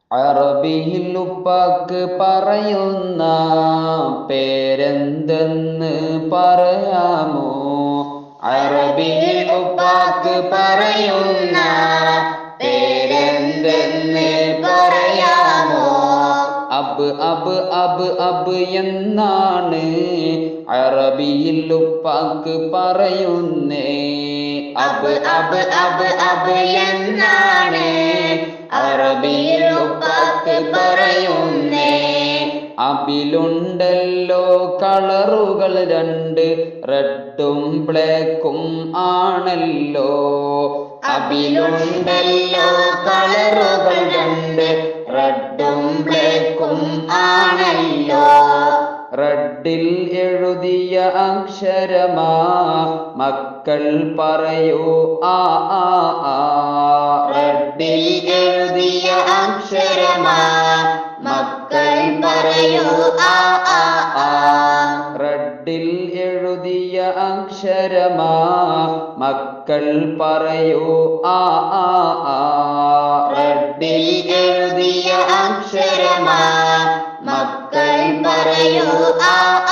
അറബിയിൽ ഉപ്പാക്ക് പറയുന്ന പേരെന്തെന്ന് പറയാമോ അറബിയിൽ ഉപ്പാക്ക് പറയുന്ന പേരെന്തെന്ന് പറയാമോ അബ് അബ് അബ് അബ് എന്നാണ് അറബിയിൽ ഉപ്പാക്ക് പറയുന്നേ അബ് അബ് അബ് അബ് എന്നാണ് അറബിയിൽ ഉപ്പാക്ക് പറയുന്നേ അബിലുണ്ടല്ലോ കളറുകൾ രണ്ട് റെഡും ബ്ലാക്കും ആണല്ലോ അബിലുണ്ടല്ലോ കളറുകൾ രണ്ട് റെഡും ബ്ലാക്കും ആണല്ലോ റെഡിൽ എഴുതിയ അക്ഷരമാ മക്കൾ പറയൂ ആ ആ ആ റെഡിൽ എഴുതിയ അക്ഷരമാ മക്കൾ പറയൂ ആ ആ ആ റെഡിൽ എഴുതിയ അക്ഷരമാ മക്കൾ പറയൂ ആ ആ ആ റെഡിൽ എഴുതിയ അക്ഷരമാ മക്കൾ പറയൂ ആ